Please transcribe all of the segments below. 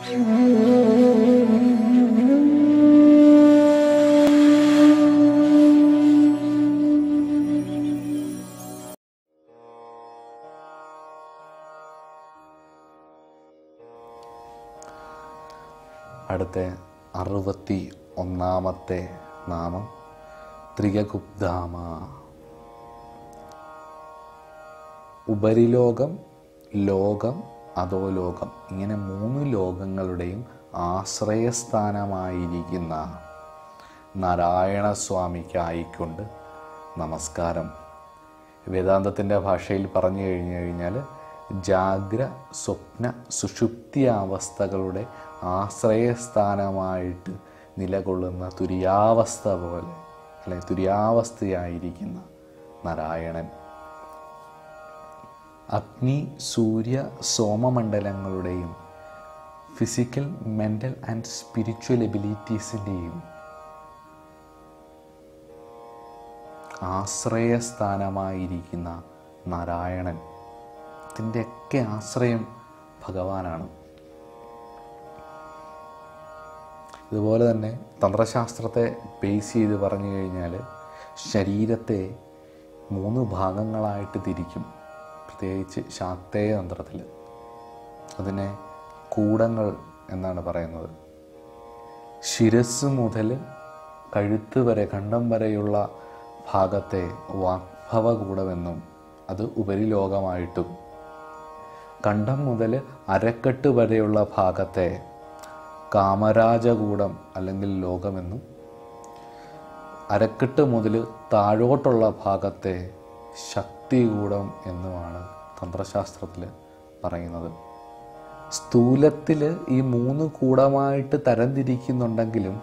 അടുത്ത അറുപത്തി ഒന്നാമത്തെ നാമം ത്രികഗുപ്താമ ഉപരിലോകം ലോകം അധോലോകം ഇങ്ങനെ മൂന്ന് ലോകങ്ങളുടെയും ആശ്രയസ്ഥാനമായിരിക്കുന്ന നാരായണ സ്വാമിക്കായിക്കൊണ്ട് നമസ്കാരം വേദാന്തത്തിൻ്റെ ഭാഷയിൽ പറഞ്ഞു കഴിഞ്ഞു കഴിഞ്ഞാൽ ജാഗ്ര സ്വപ്ന സുഷുപ്തി അവസ്ഥകളുടെ ആശ്രയസ്ഥാനമായിട്ട് നിലകൊള്ളുന്ന തുര്യാവസ്ഥ പോലെ അല്ലെങ്കിൽ തുര്യാവസ്ഥയായിരിക്കുന്ന നാരായണൻ അഗ്നി സൂര്യ സോമമണ്ഡലങ്ങളുടെയും ഫിസിക്കൽ മെൻ്റൽ ആൻഡ് സ്പിരിച്വൽ എബിലിറ്റീസിൻ്റെയും ആശ്രയസ്ഥാനമായിരിക്കുന്ന നാരായണൻ ഇതിൻ്റെയൊക്കെ ആശ്രയം ഭഗവാനാണ് ഇതുപോലെ തന്നെ തന്ത്രശാസ്ത്രത്തെ ബേസ് ചെയ്ത് പറഞ്ഞു കഴിഞ്ഞാൽ ശരീരത്തെ മൂന്ന് ഭാഗങ്ങളായിട്ട് തിരിക്കും പ്രത്യേകിച്ച് ശാക്തേയ തന്ത്രത്തിൽ അതിനെ കൂടങ്ങൾ എന്നാണ് പറയുന്നത് ശിരസ് മുതൽ കഴുത്ത് വരെ കണ്ടം വരെയുള്ള ഭാഗത്തെ വാഗ്ഭവകൂടമെന്നും അത് ഉപരിലോകമായിട്ടും കണ്ടം മുതൽ അരക്കെട്ട് വരെയുള്ള ഭാഗത്തെ കാമരാജകൂടം അല്ലെങ്കിൽ ലോകമെന്നും അരക്കെട്ട് മുതൽ താഴോട്ടുള്ള ഭാഗത്തെ ശക്തികൂടം എന്നുമാണ് തന്ത്രശാസ്ത്രത്തിൽ പറയുന്നത് സ്ഥൂലത്തിൽ ഈ മൂന്ന് കൂടമായിട്ട് തരംതിരിക്കുന്നുണ്ടെങ്കിലും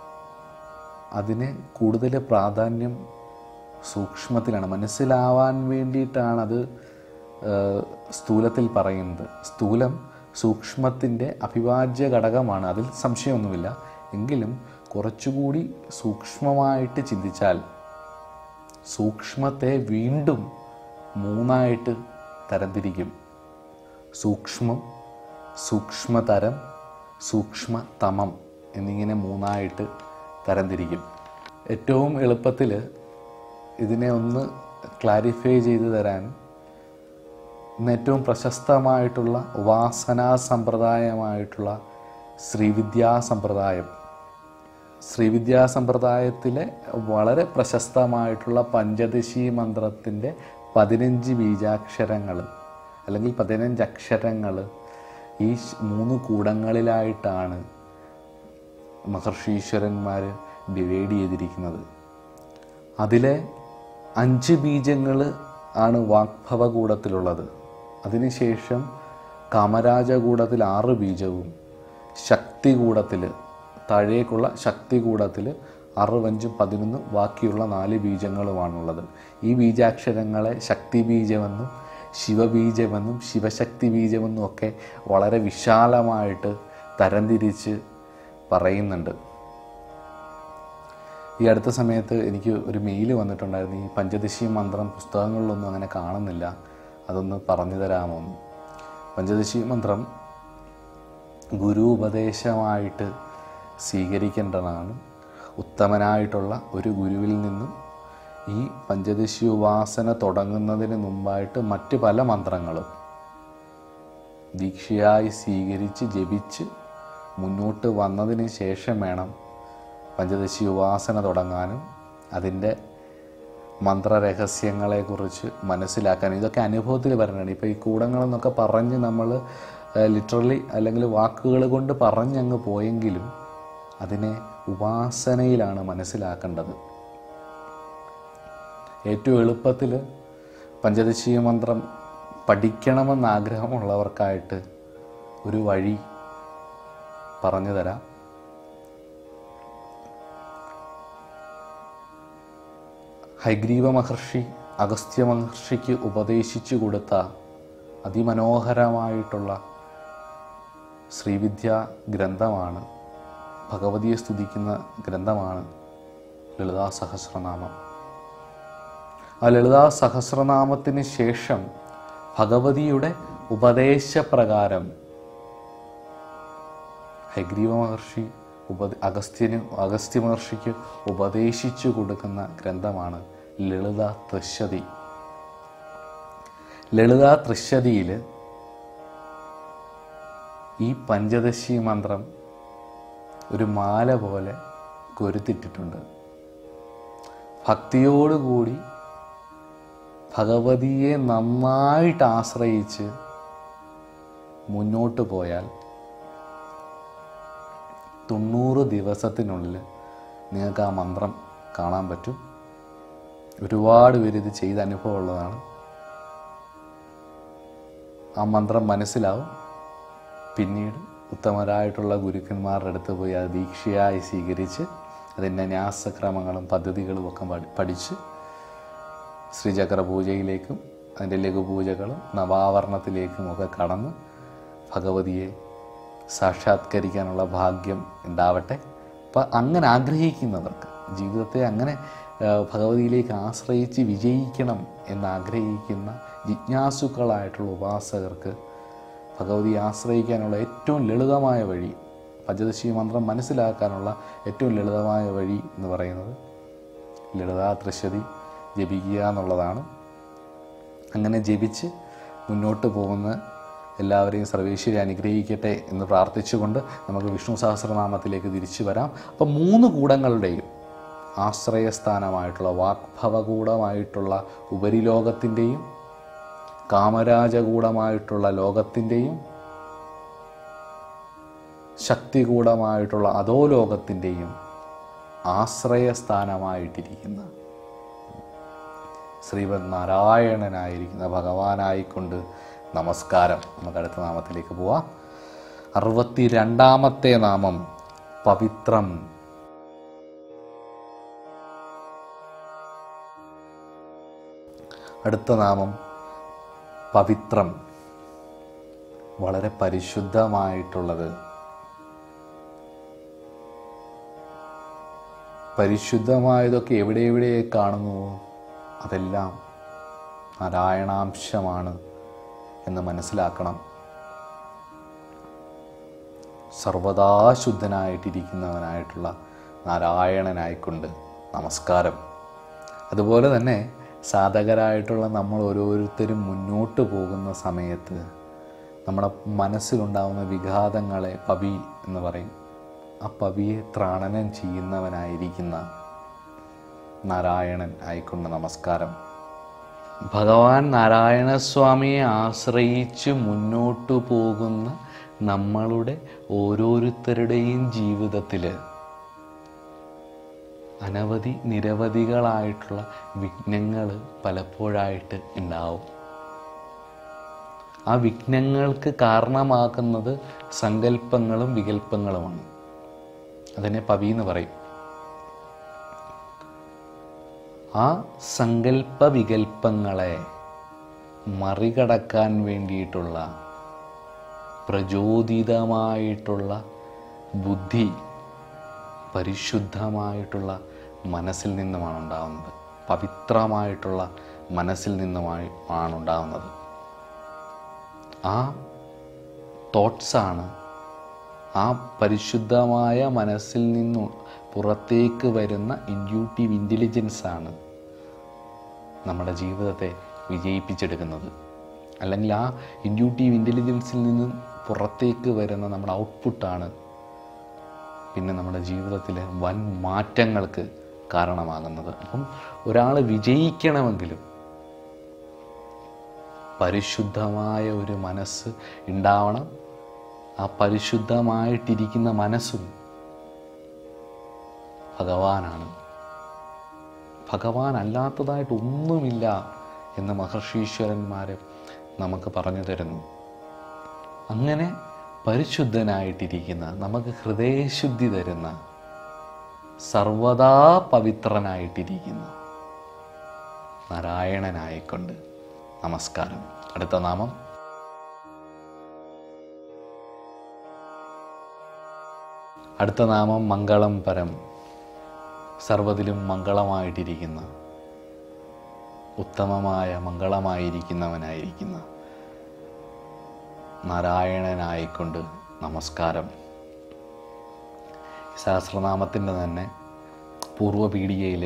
അതിന് കൂടുതൽ പ്രാധാന്യം സൂക്ഷ്മത്തിലാണ് മനസ്സിലാവാൻ വേണ്ടിയിട്ടാണ് അത് ഏഹ്, സ്ഥൂലത്തിൽ പറയുന്നത് സ്ഥൂലം സൂക്ഷ്മത്തിൻ്റെ അഭിവാജ്യ ഘടകമാണ് അതിൽ സംശയമൊന്നുമില്ല എങ്കിലും കുറച്ചുകൂടി സൂക്ഷ്മമായിട്ട് ചിന്തിച്ചാൽ സൂക്ഷ്മത്തെ വീണ്ടും മൂന്നായിട്ട് തരംതിരിക്കും സൂക്ഷ്മം സൂക്ഷ്മതരം സൂക്ഷ്മതമം എന്നിങ്ങനെ മൂന്നായിട്ട് തരംതിരിക്കും ഏറ്റവും എളുപ്പത്തിൽ ഇതിനെ ഒന്ന് ക്ലാരിഫൈ ചെയ്തു തരാൻ ഇന്ന് ഏറ്റവും പ്രശസ്തമായിട്ടുള്ള ഉപാസനാ സമ്പ്രദായമായിട്ടുള്ള ശ്രീവിദ്യാ സമ്പ്രദായം ശ്രീവിദ്യാ സമ്പ്രദായത്തിലെ വളരെ പ്രശസ്തമായിട്ടുള്ള പഞ്ചദശി മന്ത്രത്തിൻ്റെ പതിനഞ്ച് ബീജാക്ഷരങ്ങൾ അല്ലെങ്കിൽ പതിനഞ്ച് അക്ഷരങ്ങൾ ഈ ശ്- മൂന്ന് കൂടങ്ങളിലായിട്ടാണ് മഹർഷീശ്വരന്മാർ ഡിവൈഡ് ചെയ്തിരിക്കുന്നത് അതിലെ അഞ്ച് ബീജങ്ങൾ ആണ് വാഗ്ഭവകൂടത്തിലുള്ളത് അതിനുശേഷം കാമരാജകൂടത്തിൽ ആറ് ബീജവും ശക്തികൂടത്തിൽ താഴേക്കുള്ള ശക്തികൂടത്തിൽ അറുപഞ്ചും പതിനൊന്നും ബാക്കിയുള്ള നാല് ബീജങ്ങളുമാണുള്ളത് ഈ ബീജാക്ഷരങ്ങളെ ശക്തി ബീജമെന്നും ശിവബീജമെന്നും ശിവശക്തി ബീജമെന്നും ഒക്കെ വളരെ വിശാലമായിട്ട് തരംതിരിച്ച് പറയുന്നുണ്ട് ഈ അടുത്ത സമയത്ത് എനിക്ക് ഒരു മെയിൽ വന്നിട്ടുണ്ടായിരുന്നു ഈ പഞ്ചദശി മന്ത്രം പുസ്തകങ്ങളിലൊന്നും അങ്ങനെ കാണുന്നില്ല അതൊന്ന് പറഞ്ഞു തരാമോ എന്ന്. പഞ്ചദശി മന്ത്രം ഗുരു ഉപദേശമായിട്ട് സ്വീകരിക്കേണ്ടതാണ് ഉത്തമനായിട്ടുള്ള ഒരു ഗുരുവിൽ നിന്നും ഈ പഞ്ചദശി ഉപാസന തുടങ്ങുന്നതിന് മുമ്പായിട്ട് മറ്റ് പല മന്ത്രങ്ങളും ദീക്ഷയായി സ്വീകരിച്ച് ജപിച്ച് മുന്നോട്ട് വന്നതിന് ശേഷം വേണം പഞ്ചദശി ഉപാസന തുടങ്ങാനും അതിൻ്റെ മന്ത്രരഹസ്യങ്ങളെക്കുറിച്ച് മനസ്സിലാക്കാനും ഇതൊക്കെ അനുഭവത്തിൽ വരണതാണ് ഇപ്പോൾ ഈ കൂടങ്ങളെന്നൊക്കെ പറഞ്ഞ് നമ്മൾ ലിറ്ററലി അല്ലെങ്കിൽ വാക്കുകൾ കൊണ്ട് പറഞ്ഞങ്ങ് പോയെങ്കിലും അതിനെ ഉപാസനയിലാണ് മനസ്സിലാക്കേണ്ടത് ഏറ്റവും എളുപ്പത്തിൽ പഞ്ചദശി മന്ത്രം പഠിക്കണമെന്ന് ആഗ്രഹമുള്ളവർക്കായിട്ട് ഒരു വഴി പറഞ്ഞു തരാം ഹൈഗ്രീവ മഹർഷി അഗസ്ത്യ മഹർഷിക്ക് ഉപദേശിച്ചു കൊടുത്ത അതിമനോഹരമായിട്ടുള്ള ശ്രീവിദ്യ ഗ്രന്ഥമാണ് ഭഗവതിയെ സ്തുതിക്കുന്ന ഗ്രന്ഥമാണ് ലളിതാ സഹസ്രനാമം ആ ലളിതാ സഹസ്രനാമത്തിന് ശേഷം ഭഗവതിയുടെ ഉപദേശപ്രകാരം ഹൈഗ്രീവ മഹർഷി ഉപ അഗസ്ത്യന് അഗസ്ത്യ മഹർഷിക്ക് ഉപദേശിച്ചു കൊടുക്കുന്ന ഗ്രന്ഥമാണ് ലളിത തൃശതി ലളിത തൃശതിയിൽ ഈ പഞ്ചദശി മന്ത്രം ഒരു മാല പോലെ കൊരുത്തിട്ടിട്ടുണ്ട് ഭക്തിയോടുകൂടി ഭഗവതിയെ നന്നായിട്ട് ആശ്രയിച്ച് മുന്നോട്ട് പോയാൽ തൊണ്ണൂറ് ദിവസത്തിനുള്ളിൽ നിങ്ങൾക്ക് ആ മന്ത്രം കാണാൻ പറ്റും ഒരുപാട് പേര് ഇത് ചെയ്ത അനുഭവമുള്ളതാണ് ആ മന്ത്രം മനസ്സിലാവും പിന്നീട് ഉത്തമരായിട്ടുള്ള ഗുരുക്കന്മാരുടെ അടുത്ത് പോയി അത് ദീക്ഷയായി സ്വീകരിച്ച് അതിൻ്റെ ന്യാസക്രമങ്ങളും പദ്ധതികളും ഒക്കെ പഠി- പഠിച്ച് ശ്രീചക്ര പൂജയിലേക്കും അതിൻ്റെ ലഘുപൂജകളും നവാവരണത്തിലേക്കും ഒക്കെ കടന്ന് ഭഗവതിയെ സാക്ഷാത്കരിക്കാനുള്ള ഭാഗ്യം ഉണ്ടാവട്ടെ അപ്പം അങ്ങനെ ആഗ്രഹിക്കുന്നവർക്ക് ജീവിതത്തെ അങ്ങനെ ആ, ഭഗവതിയിലേക്ക് ആശ്രയിച്ച് വിജയിക്കണം എന്നാഗ്രഹിക്കുന്ന ജിജ്ഞാസുക്കളായിട്ടുള്ള ഉപാസകർക്ക് ഭഗവതിയെ ആശ്രയിക്കാനുള്ള ഏറ്റവും ലളിതമായ വഴി പഞ്ചദശി മന്ത്രം മനസ്സിലാക്കാനുള്ള ഏറ്റവും ലളിതമായ വഴി എന്ന് പറയുന്നത് ലളിതാ തൃശ്ശതി ജപിക്കുക എന്നുള്ളതാണ് അങ്ങനെ ജപിച്ച് മുന്നോട്ട് പോകുന്ന എല്ലാവരെയും സർവേശ്വരി അനുഗ്രഹിക്കട്ടെ എന്ന് പ്രാർത്ഥിച്ചുകൊണ്ട് നമുക്ക് വിഷ്ണു സഹസ്രനാമത്തിലേക്ക് തിരിച്ചു വരാം അപ്പം മൂന്ന് കൂടങ്ങളുടെയും ആശ്രയസ്ഥാനമായിട്ടുള്ള വാഗ്ഭവകൂടമായിട്ടുള്ള ഉപരിലോകത്തിൻ്റെയും കാമരാജകൂടമായിട്ടുള്ള ലോകത്തിൻ്റെയും ശക്തികൂടമായിട്ടുള്ള അധോലോകത്തിൻ്റെയും ആശ്രയസ്ഥാനമായിട്ടിരിക്കുന്ന ശ്രീമദ് നാരായണനായിരിക്കുന്ന ഭഗവാനായിക്കൊണ്ട് നമസ്കാരം നമുക്ക് അടുത്ത നാമത്തിലേക്ക് പോവാം അറുപത്തി രണ്ടാമത്തെ നാമം പവിത്രം അടുത്ത നാമം പവിത്രം വളരെ പരിശുദ്ധമായിട്ടുള്ളത് പരിശുദ്ധമായതൊക്കെ എവിടെ എവിടെ കാണുന്നുവോ അതെല്ലാം നാരായണാംശമാണ് എന്ന് മനസ്സിലാക്കണം സർവദാ ശുദ്ധനായിട്ടിരിക്കുന്നവനായിട്ടുള്ള നാരായണനായിക്കൊണ്ട് നമസ്കാരം അതുപോലെ തന്നെ സാധകരായിട്ടുള്ള നമ്മൾ ഓരോരുത്തരും മുന്നോട്ട് പോകുന്ന സമയത്ത് നമ്മുടെ മനസ്സിലുണ്ടാകുന്ന വിഘാതങ്ങളെ പവി എന്ന് പറയും ആ പവിയെ ത്രാണനം ചെയ്യുന്നവനായിരിക്കുന്ന നാരായണൻ ആയിക്കൊണ്ട് നമസ്കാരം ഭഗവാൻ നാരായണസ്വാമിയെ ആശ്രയിച്ച് മുന്നോട്ടു പോകുന്ന നമ്മളുടെ ഓരോരുത്തരുടെയും ജീവിതത്തിൽ അനവധി നിരവധികളായിട്ടുള്ള വിഘ്നങ്ങൾ പലപ്പോഴായിട്ട് ഉണ്ടാവും ആ വിഘ്നങ്ങൾക്ക് കാരണമാക്കുന്നത് സങ്കല്പങ്ങളും വികല്പങ്ങളുമാണ് അതിനെ പവി എന്ന് പറയും ആ സങ്കല്പ വികല്പങ്ങളെ മറികടക്കാൻ വേണ്ടിയിട്ടുള്ള പ്രചോദിതമായിട്ടുള്ള ബുദ്ധി പരിശുദ്ധമായിട്ടുള്ള മനസ്സിൽ നിന്നുമാണ് ഉണ്ടാകുന്നത് പവിത്രമായിട്ടുള്ള മനസ്സിൽ നിന്നുമായി ആണ് ഉണ്ടാകുന്നത് ആ തോട്ട്സാണ് ആ പരിശുദ്ധമായ മനസ്സിൽ നിന്നും പുറത്തേക്ക് വരുന്ന ഇൻഡ്യൂട്ടീവ് ഇൻ്റലിജൻസ് ആണ് നമ്മുടെ ജീവിതത്തെ വിജയിപ്പിച്ചെടുക്കുന്നത് അല്ലെങ്കിൽ ആ ഇൻഡ്യൂട്ടീവ് ഇൻ്റലിജൻസിൽ നിന്നും പുറത്തേക്ക് വരുന്ന നമ്മുടെ ഔട്ട്പുട്ടാണ് പിന്നെ നമ്മുടെ ജീവിതത്തിലെ വൻ മാറ്റങ്ങൾക്ക് കാരണമാകുന്നത് അപ്പം ഒരാൾ വിജയിക്കണമെങ്കിലും പരിശുദ്ധമായ ഒരു മനസ്സ് ഉണ്ടാവണം ആ പരിശുദ്ധമായിട്ടിരിക്കുന്ന മനസ്സും ഭഗവാനാണ് ഭഗവാൻ അല്ലാത്തതായിട്ട് ഒന്നുമില്ല എന്ന് മഹർഷീശ്വരന്മാർ നമുക്ക് പറഞ്ഞു തരുന്നു അങ്ങനെ പരിശുദ്ധനായിട്ടിരിക്കുന്ന നമുക്ക് ഹൃദയശുദ്ധി തരുന്ന സർവദാ പവിത്രനായിട്ടിരിക്കുന്ന നാരായണനായിക്കൊണ്ട് നമസ്കാരം അടുത്ത നാമം അടുത്ത നാമം മംഗളം പരം സർവ്വതിലും മംഗളമായിട്ടിരിക്കുന്ന ഉത്തമമായ മംഗളമായിരിക്കുന്നവനായിരിക്കുന്ന നാരായണനായിക്കൊണ്ട് നമസ്കാരം സഹസ്രനാമത്തിൻ്റെ തന്നെ പൂർവപീഡികയിൽ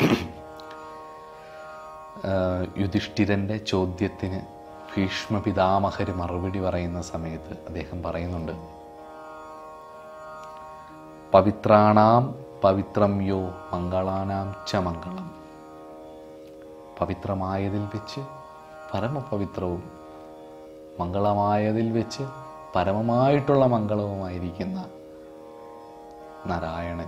യുധിഷ്ഠിരൻ്റെ ചോദ്യത്തിന് ഭീഷ്മ പിതാമഹർ മറുപടി പറയുന്ന സമയത്ത് അദ്ദേഹം പറയുന്നുണ്ട് പവിത്രാണാം പവിത്രം യോ മംഗളാനാം ച മംഗളം പവിത്രമായതിൽ വെച്ച് പരമപവിത്രവും മംഗളമായതിൽ വെച്ച് പരമമായിട്ടുള്ള മംഗളവുമായിരിക്കുന്ന നാരായണൻ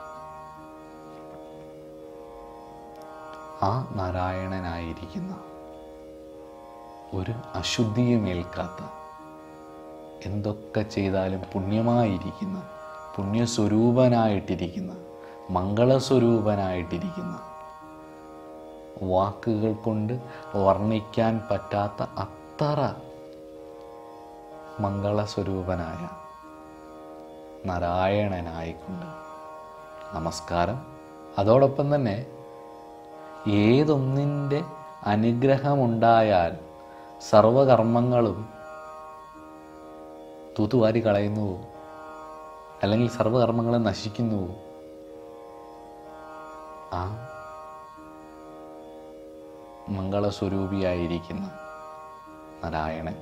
ആ നാരായണനായിരിക്കുന്ന ഒരു അശുദ്ധിയുമേൽക്കാത്ത എന്തൊക്കെ ചെയ്താലും പുണ്യമായിരിക്കുന്ന പുണ്യസ്വരൂപനായിട്ടിരിക്കുന്ന മംഗളസ്വരൂപനായിട്ടിരിക്കുന്ന വാക്കുകൾ കൊണ്ട് വർണ്ണിക്കാൻ പറ്റാത്ത അത്ര മംഗളസ്വരൂപനായ നാരായണനായിക്കൊണ്ട് നമസ്കാരം അതോടൊപ്പം തന്നെ ഏതൊന്നിൻ്റെ അനുഗ്രഹമുണ്ടായാൽ സർവകർമ്മങ്ങളും തൂത്തുവാരി കളയുന്നുവോ അല്ലെങ്കിൽ സർവകർമ്മങ്ങളും നശിക്കുന്നുവോ ആ മംഗളസ്വരൂപിയായിരിക്കുന്ന നാരായണൻ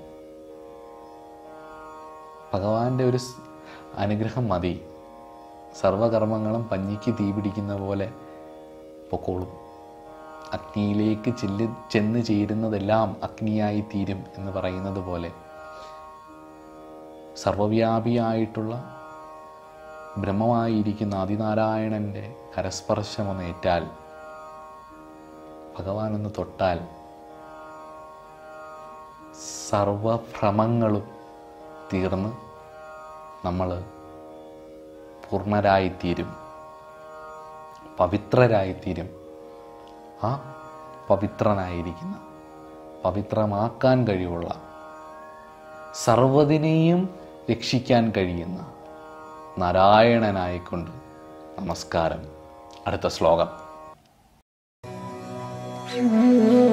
ഭഗവാന്റെ ഒരു സ് അനുഗ്രഹം മതി സർവകർമ്മങ്ങളും പഞ്ഞിക്ക് തീ പിടിക്കുന്ന പോലെ പൊക്കോളും അഗ്നിയിലേക്ക് ചെല്ല് ചെന്ന് ചേരുന്നതെല്ലാം അഗ്നിയായി തീരും എന്ന് പറയുന്നത് പോലെ സർവവ്യാപിയായിട്ടുള്ള ബ്രഹ്മമായിരിക്കുന്ന ആദിനാരായണൻ്റെ കരസ്പർശമൊന്നേറ്റാൽ ഭഗവാൻ ഒന്ന് തൊട്ടാൽ സർവഭ്രമങ്ങളും തീർന്ന് നമ്മൾ പൂർണ്ണരായിത്തീരും പവിത്രരായിത്തീരും ആ പവിത്രനായിരിക്കുന്ന പവിത്രമാക്കാൻ കഴിവുള്ള സർവ്വതിനെയും രക്ഷിക്കാൻ കഴിയുന്ന നാരായണനായിക്കൊണ്ട് നമസ്കാരം അടുത്ത ശ്ലോകം Mm-hmm.